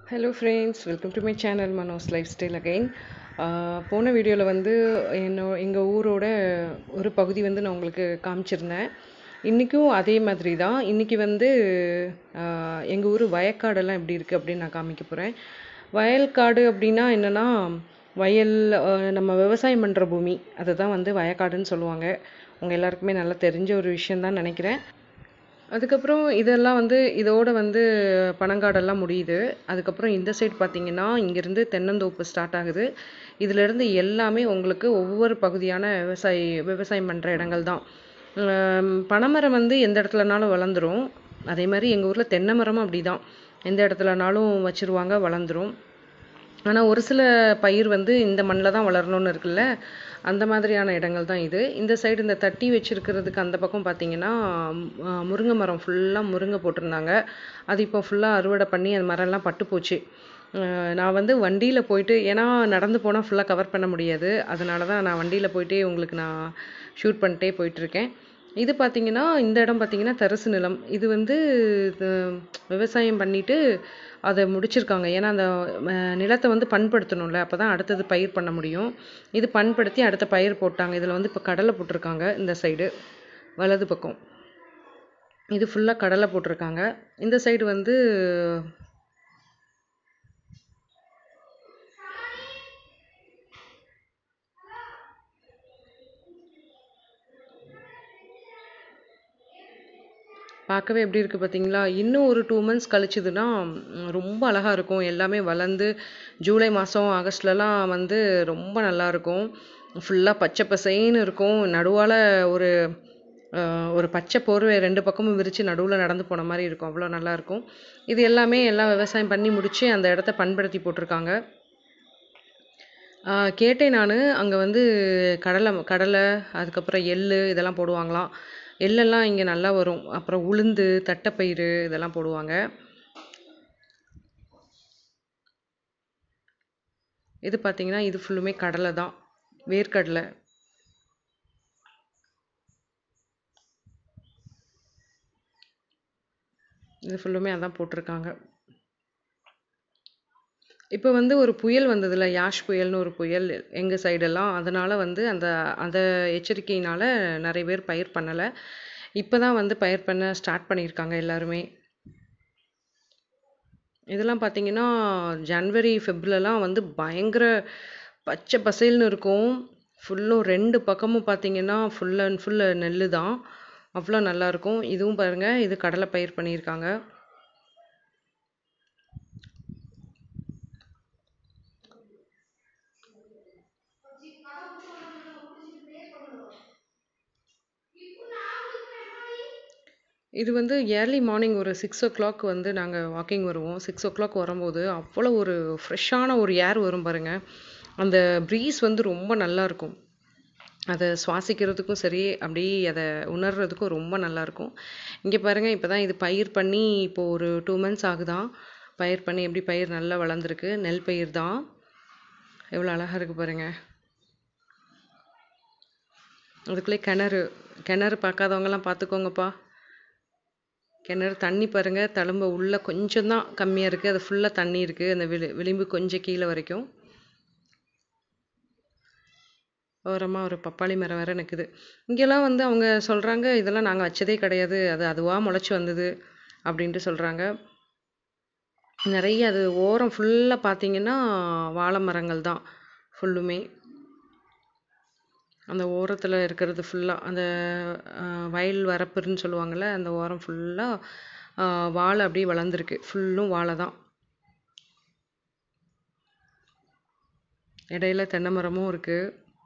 hello friends welcome to my channel Mano's life style again போன வீடியோவில் வந்து என்னோ எங்கள் ஊரோட ஒரு பகுதி வந்து நான் உங்களுக்கு காமிச்சிருந்தேன் இன்றைக்கும் அதே மாதிரி தான் இன்றைக்கி வந்து எங்கள் ஊர் வயக்காடெல்லாம் எப்படி இருக்குது அப்படின்னு நான் காமிக்க போகிறேன் வயல்காடு அப்படின்னா என்னென்னா வயல் அஹ், நம்ம விவசாயம் பண்ணுற பூமி அதை தான் வந்து வயக்காடுன்னு சொல்லுவாங்க உங்கள் எல்லாருக்குமே நல்லா தெரிஞ்ச ஒரு விஷயந்தான் நினைக்கிறேன் அதுக்கப்புறம் இதெல்லாம் வந்து இதோட வந்து பனங்காடெல்லாம் முடியுது அதுக்கப்புறம் இந்த சைடு பார்த்தீங்கன்னா இங்கேருந்து தென்னந்தோப்பு ஸ்டார்ட் ஆகுது இதிலேருந்து எல்லாமே உங்களுக்கு ஒவ்வொரு பகுதியான விவசாயி விவசாயம் பண்ணுற இடங்கள் தான் உம், பனைமரம் வந்து எந்த இடத்துலனாலும் வளர்ந்துரும் அதே மாதிரி எங்கள் ஊரில் தென்னை மரமும் அப்படி தான் எந்த இடத்துலனாலும் வச்சிருவாங்க வளர்ந்துரும் ஆனால் ஒரு சில பயிர் வந்து இந்த மண்ணில் தான் வளரணும்னு இருக்குல்ல அந்த மாதிரியான இடங்கள் தான் இது இந்த சைடு இந்த தட்டி வச்சிருக்கிறதுக்கு அந்த பக்கம் பார்த்தீங்கன்னா ம், ஆ, முருங்கை மரம் ஃபுல்லாக முருங்கை போட்டிருந்தாங்க அது இப்போ ஃபுல்லாக அறுவடை பண்ணி அந்த மரம்லாம் பட்டு போச்சு அஹ் நான் வந்து வண்டியில் போயிட்டு ஏன்னா நடந்து போனால் ஃபுல்லாக கவர் பண்ண முடியாது அதனால தான் நான் வண்டியில் போயிட்டே உங்களுக்கு நான் ஷூட் பண்ணிட்டே போயிட்டுருக்கேன் இது பார்த்தீங்கன்னா இந்த இடம் பார்த்தீங்கன்னா தரிசு நிலம் இது வந்து இது விவசாயம் பண்ணிட்டு அதை முடிச்சிருக்காங்க ஏன்னா அந்த அஹ், நிலத்தை வந்து பண்படுத்தணும்ல அப்போ தான் அடுத்தது பயிர் பண்ண முடியும் இது பண்படுத்தி அடுத்த பயிர் போட்டாங்க இதில் வந்து இப்போ கடலை போட்டிருக்காங்க இந்த சைடு வலது பக்கம் இது ஃபுல்லாக கடலை போட்டிருக்காங்க இந்த சைடு வந்து பார்க்கவே எப்படி இருக்குது பார்த்தீங்களா இன்னும் ஒரு டூ மந்த்ஸ் கழிச்சுதுன்னா ம், ரொம்ப அழகாக இருக்கும் எல்லாமே வளர்ந்து ஜூலை மாதம் ஆகஸ்ட்லலாம் வந்து ரொம்ப நல்லா இருக்கும் ஃபுல்லாக பச்சை பசேன்னு இருக்கும் நடுவால் ஒரு அஹ், ஒரு பச்சை போர்வை ரெண்டு பக்கமும் விரித்து நடுவில் நடந்து போன மாதிரி இருக்கும் அவ்வளோ நல்லா இருக்கும் இது எல்லாமே எல்லாம் விவசாயம் பண்ணி முடித்து அந்த இடத்த பண்படுத்தி போட்டிருக்காங்க ஆஹ் கேட்டேன் நான் அங்கே வந்து கடலை கடலை அதுக்கப்புறம் எள்ளு இதெல்லாம் போடுவாங்களாம் எள்ளெல்லாம் இங்கே நல்லா வரும் அப்புறம் உளுந்து தட்டைப்பயிறு இதெல்லாம் போடுவாங்க இது பார்த்தீங்கன்னா இது ஃபுல்லுமே கடலை தான் வேர்க்கடலை இது ஃபுல்லுமே அதான் போட்டிருக்காங்க இப்போ வந்து ஒரு புயல் வந்ததுல யாஷ் புயல்னு ஒரு புயல் எங்கள் சைடெல்லாம் அதனால் வந்து அந்த அந்த எச்சரிக்கையினால் நிறைய பேர் பயிர் பண்ணலை இப்போ தான் வந்து பயிர் பண்ண ஸ்டார்ட் பண்ணியிருக்காங்க எல்லாருமே இதெல்லாம் பார்த்தீங்கன்னா ஜனவரி ஃபெப்ரவரிலாம் வந்து பயங்கர பச்சை பசேல்னு இருக்கும் ஃபுல்லும் ரெண்டு பக்கமும் பார்த்தீங்கன்னா ஃபுல் அண்ட் ஃபுல் நெல் தான் அவ்வளோ நல்லா இருக்கும் இதுவும் பாருங்கள் இது கடலை பயிர் பண்ணியிருக்காங்க இது வந்து ஏர்லி மார்னிங் ஒரு சிக்ஸ் ஓ கிளாக் வந்து நாங்கள் வாக்கிங் வருவோம் சிக்ஸ் ஓ கிளாக் வரும்போது அவ்வளோ ஒரு ஃப்ரெஷ்ஷான ஒரு ஏர் வரும் பாருங்க அந்த ப்ரீஸ் வந்து ரொம்ப நல்லா இருக்கும் அதை சுவாசிக்கிறதுக்கும் சரி அப்படி அதை உணர்றதுக்கும் ரொம்ப நல்லா இருக்கும் இங்கே பாருங்க இப்போ தான் இது பயிர் பண்ணி இப்போ ஒரு டூ மந்த்ஸ் ஆகுதான் பயிர் பண்ணி எப்படி பயிர் நல்லா வளர்ந்துருக்கு நெல் பயிர் தான் எவ்வளோ அழகாக இருக்குது பாருங்க அதுக்குள்ளே கிணறு கிணறு பார்க்காதவங்கலாம் பார்த்துக்கோங்கப்பா கிணறு தண்ணி பாருங்க தழும்ப உள்ள கொஞ்சம் தான் கம்மியாக இருக்குது அது ஃபுல்லாக தண்ணி இருக்குது அந்த விளி விளிம்பு கொஞ்சம் கீழே வரைக்கும் ஓரமாக ஒரு பப்பாளி மரம் வேற நிற்குது இங்கெல்லாம் வந்து அவங்க சொல்கிறாங்க இதெல்லாம் நாங்கள் வச்சதே கிடையாது அது அதுவாக முளைச்சி வந்தது அப்படின்ட்டு சொல்கிறாங்க நிறைய அது ஓரம் ஃபுல்லாக பார்த்தீங்கன்னா வாழை மரங்கள் தான் ஃபுல்லுமே அந்த ஓரத்தில் இருக்கிறது ஃபுல்லாக அந்த அஹ், வயல் வரப்புன்னு சொல்லுவாங்கள்ல அந்த ஓரம் ஃபுல்லாக வாழை அப்படியே வளர்ந்துருக்கு ஃபுல்லும் வாழை தான் இடையில தென்னை மரமும் இருக்குது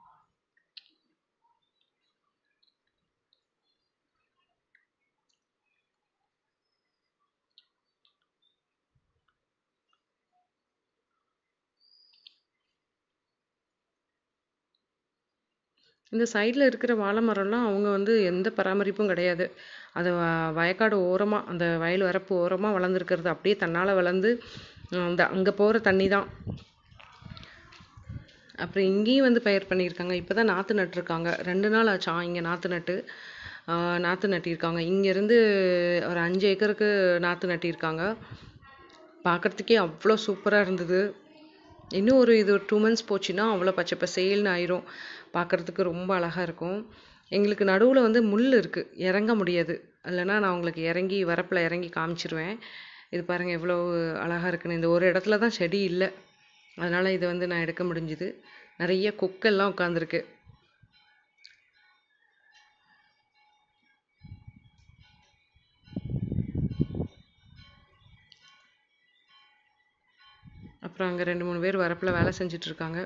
இந்த சைடில் இருக்கிற வாழை மரம்லாம் அவங்க வந்து எந்த பராமரிப்பும் கிடையாது அது வ- வயக்காடு ஓரமாக அந்த வயல் வரப்பு ஓரமாக வளர்ந்துருக்கிறது அப்படியே தன்னால் வளர்ந்து அஹ், அந்த அங்கே போகிற தண்ணி தான் அப்புறம் இங்கேயும் வந்து பயிர் பண்ணியிருக்காங்க இப்போ தான் நாற்று நட்டிருக்காங்க ரெண்டு நாள் ஆச்சா இங்கே நாற்று நட்டு ஆஹ் நாற்று நட்டியிருக்காங்க இங்கேருந்து ஒரு அஞ்சு ஏக்கருக்கு நாற்று நட்டியிருக்காங்க பார்க்குறதுக்கே அவ்வளோ சூப்பராக இருந்தது இன்னும் ஒரு இது ஒரு டூ மந்த்ஸ் போச்சுன்னா அவ்வளோ பச்சை பசேல்னு ஆயிரும் பார்க்குறதுக்கு ரொம்ப அழகாக இருக்கும் எங்களுக்கு நடுவில் வந்து முள் இருக்குது இறங்க முடியாது இல்லைன்னா நான் உங்களுக்கு இறங்கி வரப்பில் இறங்கி காமிச்சிருவேன் இது பாருங்கள் எவ்வளோ அழகாக இருக்குன்னு இந்த ஒரு இடத்துல தான் செடி இல்லை அதனால் இதை வந்து நான் எடுக்க முடிஞ்சுது நிறைய கொக்கெல்லாம் உட்காந்துருக்கு அப்புறம் அங்கே ரெண்டு மூணு பேர் வரப்பில் வேலை செஞ்சுட்டு இருக்காங்க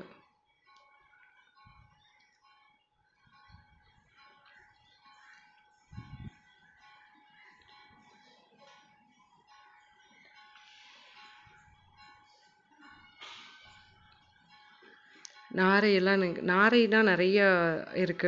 நாரையெல்லாம் எனக்கு- நாரைனா நிறைய இருக்கு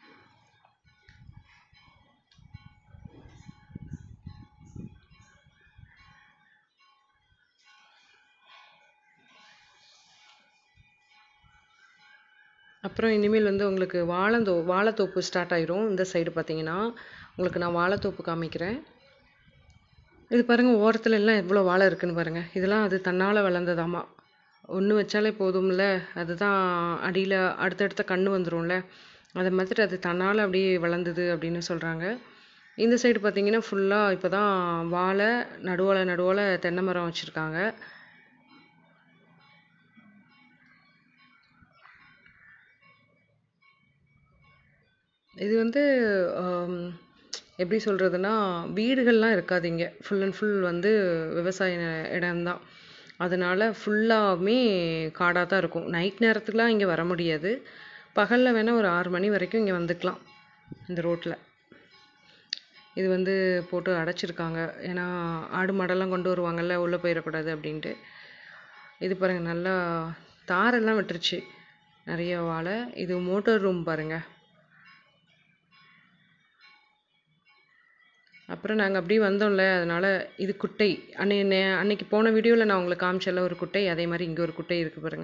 அப்புறம் இனிமேல் வந்து உங்களுக்கு வாழைந்தோ வாழைத்தோப்பு ஸ்டார்ட் ஆயிரும் இந்த சைடு பார்த்தீங்கன்னா உங்களுக்கு நான் வாழைத்தோப்பு காமிக்கிறேன் இது பாருங்க ஓரத்துல எல்லாம் எவ்வளோ வாழை இருக்குன்னு பாருங்க இதெல்லாம் அது தன்னால் வளர்ந்ததாமா ஒன்று வச்சாலே போதும்ல அதுதான் அடியில் அடுத்தடுத்த கன்று வந்துரும்ல அதை மாதிரி அது தன்னால் அப்படியே வளர்ந்தது அப்படின்னு சொல்கிறாங்க இந்த சைடு பார்த்தீங்கன்னா ஃபுல்லாக இப்போ தான் வாழை நடுவோல நடுவோல தென்னை மரம் வச்சுருக்காங்க இது வந்து ஆம், எப்படி சொல்கிறதுனா வீடுகள்லாம் இருக்காது இங்கே ஃபுல் அண்ட் ஃபுல் வந்து விவசாய இடம்தான் அதனால ஃபுல்லாமே காடாக தான் இருக்கும் நைட் நேரத்துக்குலாம் இங்கே வர முடியாது பகலில் வேணால் ஒரு ஆறு மணி வரைக்கும் இங்கே வந்துக்கலாம் இந்த ரோட்டில் இது வந்து போட்டு அடைச்சிருக்காங்க ஏன்னா ஆடு மாடெல்லாம் கொண்டு வருவாங்கல்ல உள்ளே போயிடக்கூடாது அப்படின்ட்டு இது பாருங்க நல்லா தாரெல்லாம் விட்டுருச்சு நிறைய வாழை இது மோட்டர் ரூம் பாருங்க அப்புறம் நாங்கள் அப்படியே வந்தோம்ல அதனால இது குட்டை அன்னை நே- அன்னைக்கு போன வீடியோவில் நான் உங்களுக்கு காமிச்சல ஒரு குட்டை அதே மாதிரி இங்கே ஒரு குட்டை இருக்கு பாருங்க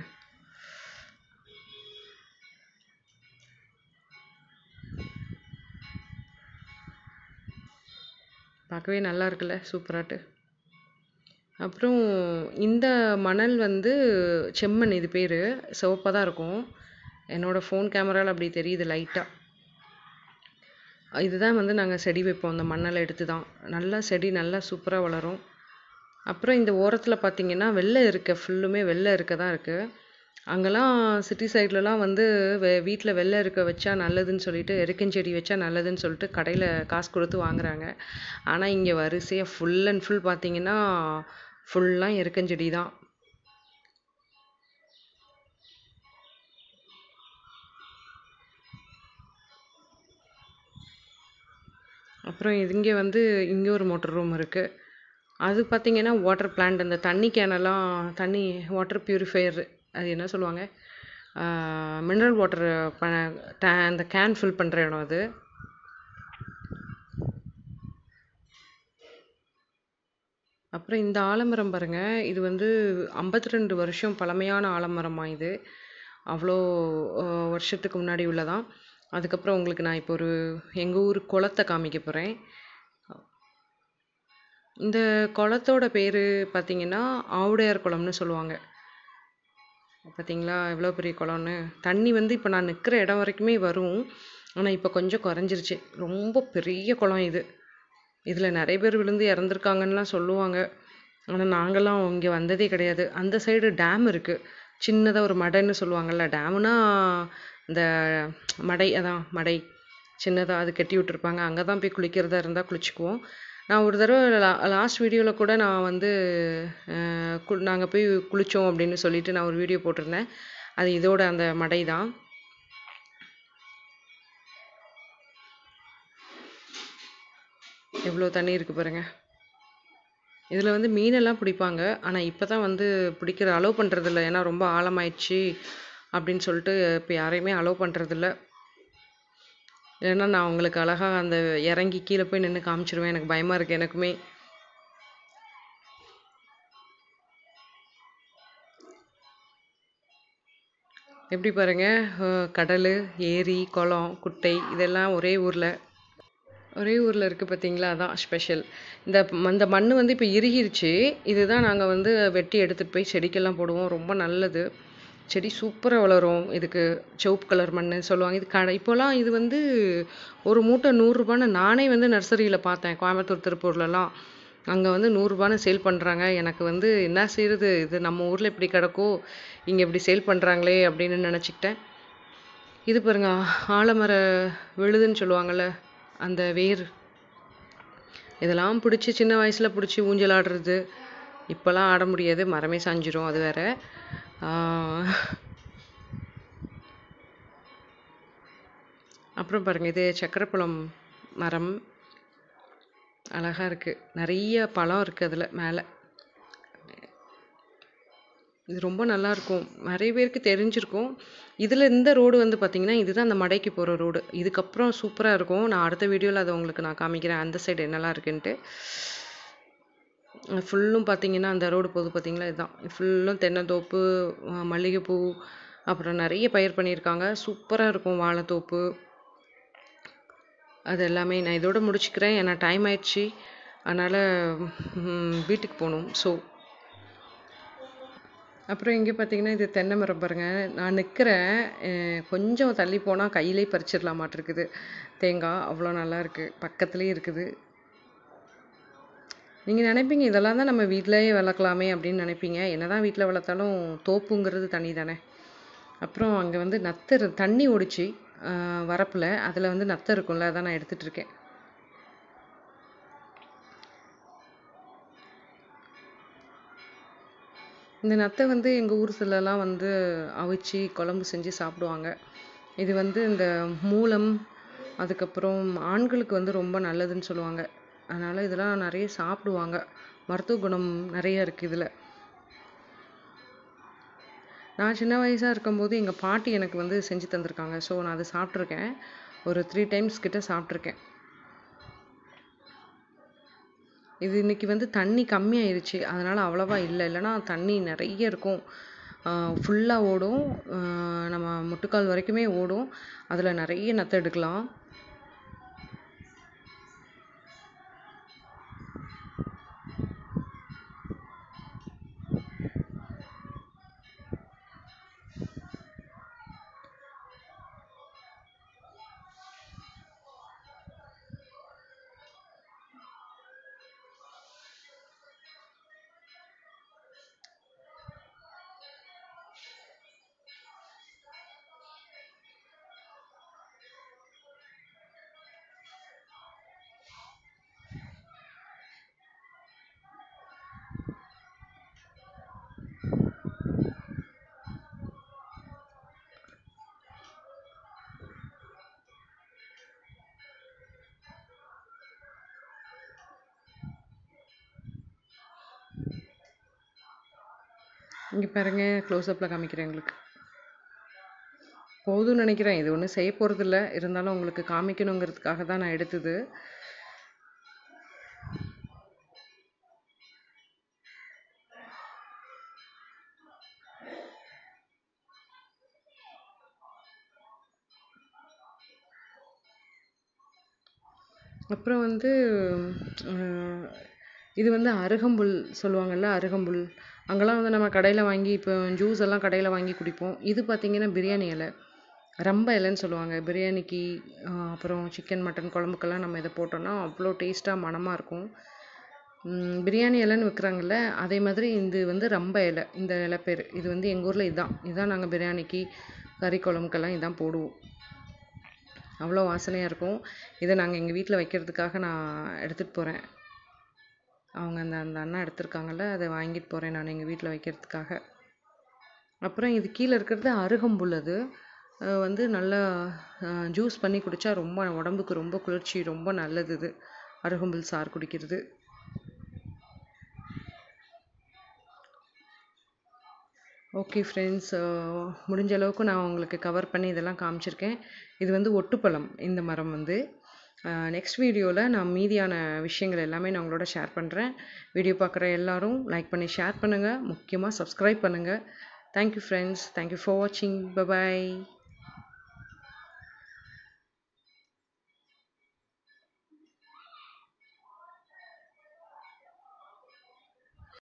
பார்க்கவே நல்லா இருக்குல்ல சூப்பராட்டு அப்புறம் இந்த மணல் வந்து செம்மண் இது பேர் சிவப்பாக தான் இருக்கும் என்னோட ஃபோன் கேமராவில் அப்படி தெரியுது லைட்டாக இதுதான் வந்து நாங்கள் செடி வைப்போம் அந்த மண்ணெல்லாம் எடுத்து தான் நல்லா செடி நல்லா சூப்பராக வளரும் அப்புறம் இந்த ஓரத்தில் பார்த்தீங்கன்னா வெள்ளை இருக்க ஃபுல்லுமே வெள்ளை இருக்க தான் இருக்குது அங்கெல்லாம் சிட்டி சைட்லலாம் வந்து வெ வீட்டில் வெள்ளை இருக்க வச்சா நல்லதுன்னு சொல்லிட்டு எருக்கஞ்செடி வச்சா நல்லதுன்னு சொல்லிட்டு கடையில் காசு கொடுத்து வாங்குறாங்க ஆனால் இங்கே வரிசையாக ஃபுல் அண்ட் ஃபுல் பார்த்தீங்கன்னா ஃபுல்லாக எருக்கஞ்செடி தான் அப்புறம் இங்கே வந்து இங்கே ஒரு மோட்டர் ரூம் இருக்குது அது பார்த்தீங்கன்னா வாட்டர் பிளான்ட் அந்த தண்ணி கேனெல்லாம் தண்ணி வாட்டர் பியூரிஃபையர் அது என்ன சொல்லுவாங்க மினரல் வாட்டர் ப ta- அந்த கேன் ஃபில் பண்ணுற இடம் அது அப்புறம் இந்த ஆலமரம் பாருங்க இது வந்து 52 வருஷம் பழமையான ஆலமரமா இது அவ்வளோ அஹ், வருஷத்துக்கு முன்னாடி உள்ளதான் அதுக்கப்புறம் உங்களுக்கு நான் இப்போ ஒரு எங்கள் ஊர் குளத்தை காமிக்க போகிறேன் இந்த குளத்தோட பேர் பார்த்தீங்கன்னா ஆவுடையார் குளம்னு சொல்லுவாங்க பார்த்தீங்களா எவ்வளோ பெரிய குளம்னு தண்ணி வந்து இப்போ நான் நிற்கிற இடம் வரைக்குமே வரும் ஆனால் இப்போ கொஞ்சம் குறைஞ்சிருச்சு ரொம்ப பெரிய குளம் இது இதில் நிறைய பேர் விழுந்து இறந்துருக்காங்கன்னுலாம் சொல்லுவாங்க ஆனால் நாங்கள்லாம் இங்கே வந்ததே கிடையாது அந்த சைடு டேம் இருக்குது சின்னதாக ஒரு மடைன்னு சொல்லுவாங்கள்ல டேம்னா இந்த மடை அதான் மடை சின்னதாக அது கட்டி விட்டுருப்பாங்க அங்கே தான் போய் குளிக்கிறதா இருந்தால் குளிச்சுக்குவோம் நான் ஒரு தடவை லா லாஸ்ட் வீடியோவில் கூட நான் வந்து நாங்கள் போய் குளித்தோம் அப்படின்னு சொல்லிட்டு நான் ஒரு வீடியோ போட்டிருந்தேன் அது இதோட அந்த மடை தான் எவ்வளோ தண்ணி இருக்குது பாருங்க இதில் வந்து மீனெல்லாம் பிடிப்பாங்க ஆனால் இப்போ தான் வந்து பிடிக்கிற அலோவ் பண்ணுறதில்ல ஏன்னா ரொம்ப ஆழமாயிடுச்சு அப்படின்னு சொல்லிட்டு இப்போ யாரையுமே அலோவ் பண்ணுறதில்ல ஏன்னா நான் உங்களுக்கு அழகாக அந்த இறங்கி கீழே போய் நின்று காமிச்சிருவேன் எனக்கு பயமாக இருக்குது எனக்குமே எப்படி பாருங்க அஹ் கடல் ஏரி குளம் குட்டை இதெல்லாம் ஒரே ஊரில் ஒரே ஊரில் இருக்குது பார்த்தீங்களா அதான் ஸ்பெஷல் இந்த அந்த மண் வந்து இப்போ இறுகிருச்சு இதுதான் நாங்கள் வந்து வெட்டி எடுத்துகிட்டு போய் செடிக்கெல்லாம் போடுவோம் ரொம்ப நல்லது செடி சூப்பராக வளரும் இதுக்கு சிவப்பு கலர் மண் சொல்லுவாங்க இது கடை இப்போலாம் இது வந்து ஒரு மூட்டை நூறுரூபான்னு நானே வந்து நர்சரியில் பார்த்தேன் கோயம்புத்தூர் திருப்பூர்லலாம் அங்கே வந்து நூறுரூபான்னு சேல் பண்ணுறாங்க எனக்கு வந்து என்ன செய்கிறது இது நம்ம ஊரில் இப்படி கிடக்கோ இங்கே இப்படி சேல் பண்ணுறாங்களே அப்படின்னு நினச்சிக்கிட்டேன் இது பாருங்க ஆலமர விழுதுன்னு சொல்லுவாங்கள்ல அந்த வேர் இதெல்லாம் பிடிச்சி சின்ன வயசில் பிடிச்சி ஊஞ்சல் ஆடுறது இப்போல்லாம் ஆட முடியாது மரமே சாஞ்சிரும் அது வேற அப்புறம் பாருங்கள் இது சக்கரைப்பழம் மரம் அழகாக இருக்குது நிறைய பழம் இருக்குது அதில் மேலே இது ரொம்ப நல்லாயிருக்கும் நிறைய பேருக்கு தெரிஞ்சிருக்கும் இதில் இந்த ரோடு வந்து பார்த்திங்கன்னா இதுதான் அந்த மடைக்கு போகிற ரோடு இதுக்கப்புறம் சூப்பராக இருக்கும் நான் அடுத்த வீடியோவில் அதை உங்களுக்கு நான் காமிக்கிறேன் அந்த சைடு என்னெல்லாம் இருக்குன்ட்டு ஃபுல்லும் பார்த்தீங்கன்னா அந்த ரோடு போகுது பார்த்தீங்களா இதுதான் ஃபுல்லும் தென்னந்தோப்பு மல்லிகைப்பூ அப்புறம் நிறைய பயிர் பண்ணியிருக்காங்க சூப்பராக இருக்கும் வாழைத்தோப்பு அது எல்லாமே நான் இதோட முடிச்சுக்கிறேன் ஏன்னா டைம் ஆயிடுச்சு அதனால் வீட்டுக்கு போகணும் ஸோ அப்புறம் இங்கே பார்த்தீங்கன்னா இது தென்னை மரம் பாருங்கள் நான் நிற்கிறேன் கொஞ்சம் தள்ளி போனால் கையிலே பறிச்சிடலாமாட்டிருக்குது தேங்காய் அவ்வளோ நல்லா இருக்குது பக்கத்துலேயே இருக்குது நீங்கள் நினைப்பீங்க இதெல்லாம் தான் நம்ம வீட்டிலேயே வளர்க்கலாமே அப்படின்னு நினைப்பீங்க என்ன தான் வீட்டில் வளர்த்தாலும் தோப்புங்கிறது தனி தானே அப்புறம் அங்கே வந்து நத்தர் தண்ணி ஓடிச்சு வரப்பில் அதில் வந்து நத்தை இருக்கும்ல அதான் நான் எடுத்துகிட்டு இருக்கேன் இந்த நத்தை வந்து எங்கள் ஊர் சிலலாம் வந்து அவிச்சு குழம்பு செஞ்சு சாப்பிடுவாங்க இது வந்து இந்த மூலம் அதுக்கப்புறம் ஆண்களுக்கு வந்து ரொம்ப நல்லதுன்னு சொல்லுவாங்க அதனால் இதெல்லாம் நிறைய சாப்பிடுவாங்க மருத்துவ குணம் நிறைய இருக்குது இதில் நான் சின்ன வயசாக இருக்கும்போது எங்கள் பாட்டி எனக்கு வந்து செஞ்சு தந்திருக்காங்க ஸோ நான் அதை சாப்பிட்ருக்கேன் ஒரு த்ரீ டைம்ஸ் கிட்ட சாப்பிட்ருக்கேன் இது இன்னைக்கு வந்து தண்ணி கம்மியாயிருச்சு அதனால் அவ்வளோவா இல்லை இல்லைன்னா தண்ணி நிறைய இருக்கும் ஃபுல்லாக ஓடும் நம்ம முட்டுக்கால் வரைக்குமே ஓடும் அதில் நிறைய நத்தை எடுக்கலாம் இங்கே பாருங்க க்ளோஸ்அப்பில் காமிக்கிறேன் உங்களுக்கு போதும்னு நினைக்கிறேன் இது ஒன்றும் செய்ய போகிறதில்ல இருந்தாலும் உங்களுக்கு காமிக்கணுங்கிறதுக்காக தான் நான் எடுத்தது அப்புறம் வந்து இது வந்து அருகம்புல் சொல்லுவாங்கள்ல அருகம்புல் அங்கெல்லாம் வந்து நம்ம கடையில் வாங்கி இப்போ ஜூஸ் எல்லாம் கடையில் வாங்கி குடிப்போம் இது பார்த்திங்கன்னா பிரியாணி இலை ரம்ப இலைன்னு சொல்லுவாங்க பிரியாணிக்கு அப்புறம் சிக்கன் மட்டன் குழம்புக்கெல்லாம் நம்ம இதை போட்டோம்னா அவ்வளோ டேஸ்ட்டாக மணமாக இருக்கும் பிரியாணி இலைன்னு விற்கிறாங்கல்ல அதே மாதிரி இது வந்து ரம்ப இலை இந்த இலை பேர் இது வந்து எங்கள் ஊரில் இதுதான் இதுதான் நாங்கள் பிரியாணிக்கு கறி குழம்புக்கெல்லாம் இதான் போடுவோம் அவ்வளோ வாசனையாக இருக்கும் இதை நாங்கள் எங்கள் வீட்டில் வைக்கிறதுக்காக நான் எடுத்துகிட்டு போகிறேன் அவங்க அந்த அந்த அண்ணா எடுத்திருக்காங்கல்ல அதை வாங்கிட்டு போகிறேன் நான் எங்கள் வீட்டில் வைக்கிறதுக்காக அப்புறம் இது கீழே இருக்கிறது அருகம்புல் அது வந்து நல்லா ஜூஸ் பண்ணி குடித்தா ரொம்ப உடம்புக்கு ரொம்ப குளிர்ச்சி ரொம்ப நல்லது இது அருகம்புல் சாறு குடிக்கிறது ஓகே ஃப்ரெண்ட்ஸ் முடிஞ்ச அளவுக்கு நான் உங்களுக்கு கவர் பண்ணி இதெல்லாம் காமிச்சிருக்கேன் இது வந்து ஒட்டுப்பழம் இந்த மரம் வந்து நெக்ஸ்ட் வீடியோவில் நான் மீதியான விஷயங்கள் எல்லாமே நான் உங்களோட ஷேர் பண்ணுறேன் வீடியோ பார்க்குற எல்லாரும் லைக் பண்ணி ஷேர் பண்ணுங்கள் முக்கியமாக சப்ஸ்கிரைப் பண்ணுங்கள் தேங்க்யூ ஃப்ரெண்ட்ஸ் தேங்க்யூ ஃபார் வாட்சிங் பபாய்